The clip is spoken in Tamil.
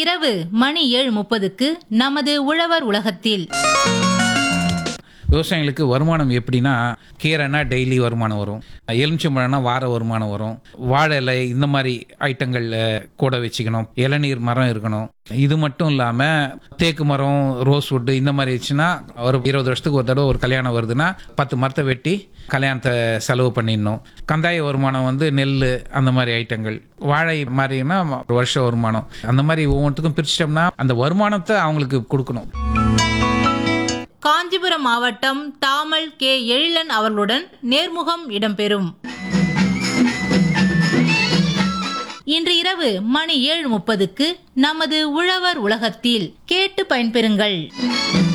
இரவு மணி ஏழு முப்பதுக்கு நமது உழவர் உலகத்தில் விவசாயிகளுக்கு வருமானம் எப்படின்னா கீரைனா டெய்லி வருமானம் வரும் எலுமிச்சம்பழம்னா வார வருமானம் வரும் வாழை இலை இந்த மாதிரி ஐட்டங்கள் கூட வச்சுக்கணும் இளநீர் மரம் இருக்கணும் இது மட்டும் இல்லாமல் தேக்கு மரம் ரோஸ் வுட்டு இந்த மாதிரி வச்சுன்னா ஒரு இருபது வருஷத்துக்கு ஒரு தடவை ஒரு கல்யாணம் வருதுன்னா பத்து மரத்தை வெட்டி கல்யாணத்தை செலவு பண்ணிடணும் கந்தாய வருமானம் வந்து நெல் அந்த மாதிரி ஐட்டங்கள் வாழை மாதிரினா ஒரு வருஷ வருமானம் அந்த மாதிரி ஒவ்வொன்றுத்துக்கும் பிரிச்சிட்டோம்னா அந்த வருமானத்தை அவங்களுக்கு கொடுக்கணும் காஞ்சிபுரம் மாவட்டம் தாமல் கே எழிலன் அவர்களுடன் நேர்முகம் இடம்பெறும் இன்று இரவு மணி ஏழு முப்பதுக்கு நமது உழவர் உலகத்தில் கேட்டு பயன்பெறுங்கள்